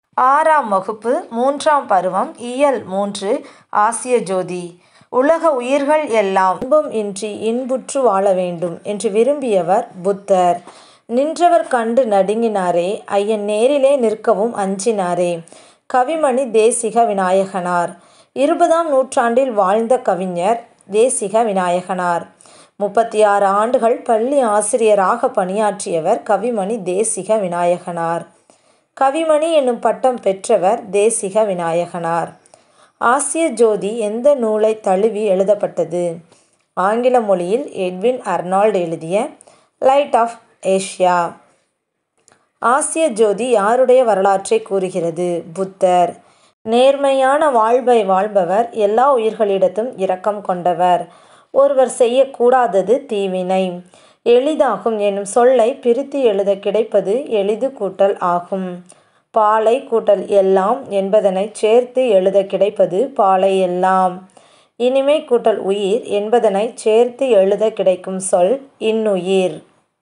ஆறாம் வகுப்பு மூன்றாம் பருவம் இயல் மூன்று ஆசிய ஜோதி உலக உயிர்கள் எல்லாம் இன்பம் இன்றி இன்புற்று வாழ வேண்டும் என்று விரும்பியவர் புத்தர் நின்றவர் கண்டு நடுங்கினாரே ஐயன் நேரிலே நிற்கவும் அஞ்சினாரே கவிமணி தேசிக விநாயகனார் இருபதாம் நூற்றாண்டில் வாழ்ந்த கவிஞர் தேசிக விநாயகனார் முப்பத்தி ஆறு ஆண்டுகள் பள்ளி ஆசிரியராக பணியாற்றியவர் கவிமணி தேசிக விநாயகனார் கவிமணி என்னும் பட்டம் பெற்றவர் தேசிக விநாயகனார் ஆசிய ஜோதி எந்த நூலை தழுவி எழுதப்பட்டது ஆங்கில மொழியில் எட்வின் அர்னால்டு எழுதிய லைட் ஆஃப் ஏஷியா ஆசிய ஜோதி யாருடைய வரலாற்றை கூறுகிறது புத்தர் நேர்மையான வாழ்வை வாழ்பவர் எல்லா உயிர்களிடத்தும் இரக்கம் கொண்டவர் ஒருவர் செய்யக்கூடாதது தீவினை எளிதாகும் எனும் சொல்லை பிரித்து எழுத கிடைப்பது எளிது கூட்டல் ஆகும் பாலை கூட்டல் எல்லாம் என்பதனை சேர்த்து எழுத கிடைப்பது பாலை எல்லாம் இனிமை கூட்டல் உயிர் என்பதனை சேர்த்து எழுத கிடைக்கும் சொல் இன்னுயிர்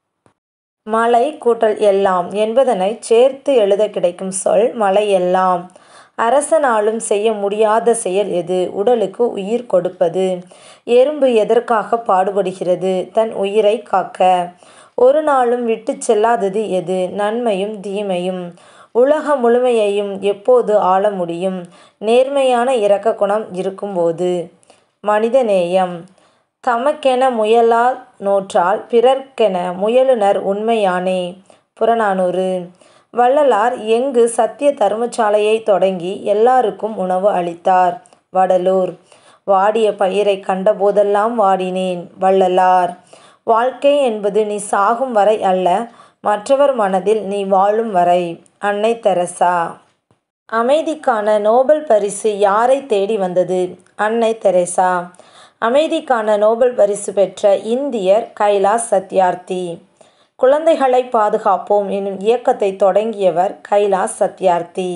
மலை கூட்டல் எல்லாம் என்பதனை சேர்த்து எழுத கிடைக்கும் சொல் மலை எல்லாம் அரசனாலும் செய்ய முடியாத செயல் எது உடலுக்கு உயிர் கொடுப்பது எறும்பு எதற்காக பாடுபடுகிறது தன் உயிரை காக்க ஒரு நாளும் விட்டு செல்லாதது எது நன்மையும் தீமையும் உலக முழுமையையும் எப்போது ஆள முடியும் நேர்மையான இரக்க குணம் இருக்கும்போது மனிதநேயம் தமக்கென முயலால் நோற்றால் பிறர்க்கென முயலுனர் உண்மையானே புறநானூறு வள்ளலார் எங்கு சத்திய தர்மசாலையை தொடங்கி எல்லாருக்கும் உணவு அளித்தார் வடலூர் வாடிய பயிரை கண்டபோதெல்லாம் வாடினேன் வள்ளலார் வாழ்க்கை என்பது நீ சாகும் வரை அல்ல மற்றவர் மனதில் நீ வாழும் வரை அன்னை தெரசா அமைதிக்கான நோபல் பரிசு யாரை தேடி வந்தது அன்னை தெரசா அமைதிக்கான நோபல் பரிசு பெற்ற இந்தியர் கைலாஸ் சத்யார்த்தி குழந்தைகளை பாதுகாப்போம் எனும் இயக்கத்தை தொடங்கியவர் கைலாஸ் சத்யார்த்தி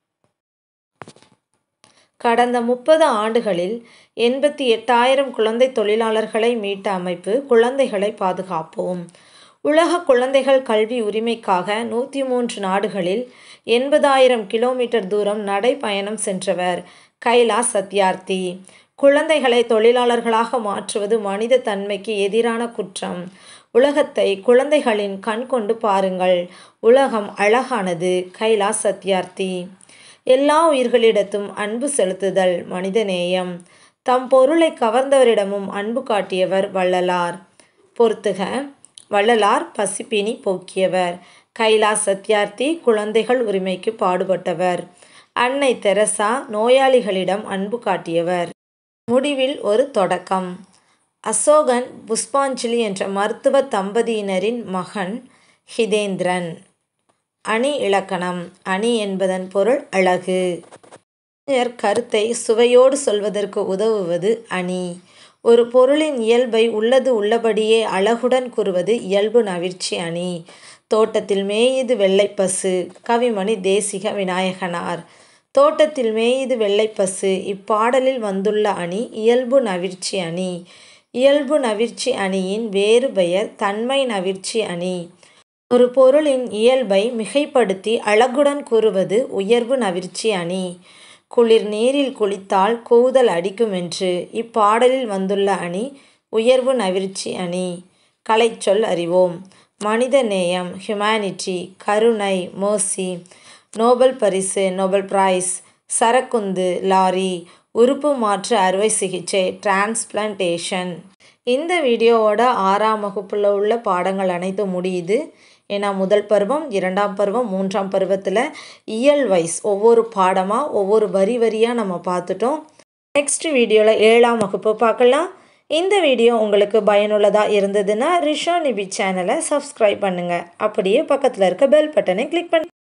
கடந்த முப்பது ஆண்டுகளில் எண்பத்தி எட்டாயிரம் குழந்தை தொழிலாளர்களை மீட்ட அமைப்பு குழந்தைகளை பாதுகாப்போம் உலக குழந்தைகள் கல்வி உரிமைக்காக நூற்றி மூன்று நாடுகளில் எண்பதாயிரம் கிலோமீட்டர் தூரம் நடைப்பயணம் சென்றவர் கைலாஸ் சத்யார்த்தி குழந்தைகளை தொழிலாளர்களாக மாற்றுவது மனித தன்மைக்கு எதிரான குற்றம் உலகத்தை குழந்தைகளின் கண் கொண்டு பாருங்கள் உலகம் அழகானது கைலாஸ் சத்யார்த்தி எல்லா உயிர்களிடத்தும் அன்பு செலுத்துதல் மனிதநேயம் தம் பொருளை கவர்ந்தவரிடமும் அன்பு காட்டியவர் வள்ளலார் பொறுத்துக வள்ளலார் பசிப்பினி போக்கியவர் கைலாஸ் சத்யார்த்தி குழந்தைகள் உரிமைக்கு பாடுபட்டவர் அன்னை தெரசா நோயாளிகளிடம் அன்பு காட்டியவர் முடிவில் ஒரு தொடக்கம் அசோகன் புஷ்பாஞ்சலி என்ற மருத்துவ தம்பதியினரின் மகன் ஹிதேந்திரன் அணி இலக்கணம் அணி என்பதன் பொருள் அழகு கருத்தை சுவையோடு சொல்வதற்கு உதவுவது அணி ஒரு பொருளின் இயல்பை உள்ளது உள்ளபடியே அழகுடன் கூறுவது இயல்பு நவிர்ச்சி அணி தோட்டத்தில் மேயுது வெள்ளைப்பசு கவிமணி தேசிக விநாயகனார் தோட்டத்தில் மேயுது வெள்ளைப்பசு இப்பாடலில் வந்துள்ள அணி இயல்பு நவிர்ச்சி அணி இயல்பு நவிர்ச்சி அணியின் வேறு பெயர் தன்மை நவிர்ச்சி அணி ஒரு பொருளின் இயல்பை மிகைப்படுத்தி அழகுடன் கூறுவது உயர்வு நவிர்ச்சி அணி குளிர் நீரில் குளித்தால் கூதல் அடிக்குமென்று இப்பாடலில் வந்துள்ள அணி உயர்வு நவிர்ச்சி அணி கலைச்சொல் அறிவோம் மனித நேயம் ஹியூமனிட்டி கருணை மோசி நோபல் பரிசு நோபல் பிரைஸ் சரக்குந்து லாரி உறுப்பு மாற்று அறுவை சிகிச்சை டிரான்ஸ்பிளான்டேஷன் இந்த வீடியோவோட ஆறாம் வகுப்பில் உள்ள பாடங்கள் அனைத்தும் முடியுது ஏன்னா முதல் பருவம் இரண்டாம் பருவம் மூன்றாம் பருவத்தில் இயல் வைஸ் ஒவ்வொரு பாடமாக ஒவ்வொரு வரி வரியாக நம்ம பார்த்துட்டோம் நெக்ஸ்ட் வீடியோவில் ஏழாம் வகுப்பு பார்க்கலாம் இந்த வீடியோ உங்களுக்கு பயனுள்ளதாக இருந்ததுன்னா ரிஷா நிபி சேனலை சப்ஸ்கிரைப் பண்ணுங்கள் அப்படியே பக்கத்தில் இருக்க பெல் பட்டனை கிளிக் பண்ணி